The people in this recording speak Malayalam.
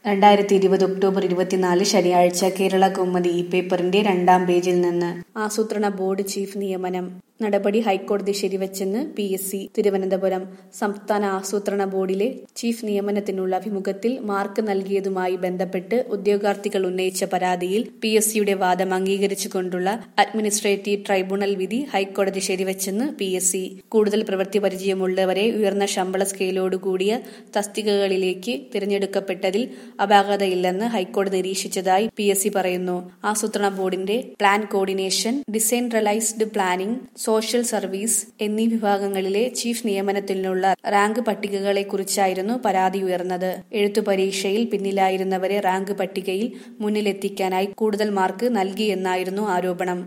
രണ്ടായിരത്തി ഇരുപത് ഒക്ടോബർ ഇരുപത്തിനാല് ശനിയാഴ്ച കേരള കൗമുദി ഈ പേപ്പറിന്റെ രണ്ടാം പേജിൽ നിന്ന് ആസൂത്രണ ബോർഡ് ചീഫ് നിയമനം നടപടി ഹൈക്കോടതി ശരിവച്ചെന്ന് പി എസ് സി തിരുവനന്തപുരം സംസ്ഥാന ആസൂത്രണ ബോർഡിലെ ചീഫ് നിയമനത്തിനുള്ള അഭിമുഖത്തിൽ മാർക്ക് നൽകിയതുമായി ബന്ധപ്പെട്ട് ഉദ്യോഗാർത്ഥികൾ ഉന്നയിച്ച പരാതിയിൽ പി എസ് സിയുടെ വാദം അംഗീകരിച്ചുകൊണ്ടുള്ള അഡ്മിനിസ്ട്രേറ്റീവ് ട്രൈബ്യൂണൽ വിധി ഹൈക്കോടതി ശരിവച്ചെന്ന് പി എസ് സി കൂടുതൽ പ്രവൃത്തി പരിചയമുള്ളവരെ ഉയർന്ന ശമ്പള സ്കെയിലോടുകൂടിയ തസ്തികകളിലേക്ക് തിരഞ്ഞെടുക്കപ്പെട്ടതിൽ അപാകതയില്ലെന്ന് ഹൈക്കോടതി നിരീക്ഷിച്ചതായി പി എസ് സി പറയുന്നു ആസൂത്രണ ബോർഡിന്റെ plan coordination decentralised planning social service എന്നീ വിഭാഗങ്ങളിലെ ചീഫ് നിയമനത്തിനുള്ള റാങ്ക് പട്ടികകളെക്കുറിച്ചായിരുന്നു പരാതി ഉയർന്നത് എഴുത്തു പരീക്ഷയിൽ പിന്നിലായിരുന്നവരെ റാങ്ക് പട്ടികയിൽ മുന്നിലെത്തിക്കാനായി കൂടുതൽ മാർക്ക് നൽകിയെന്നായിരുന്നു ആരോപണം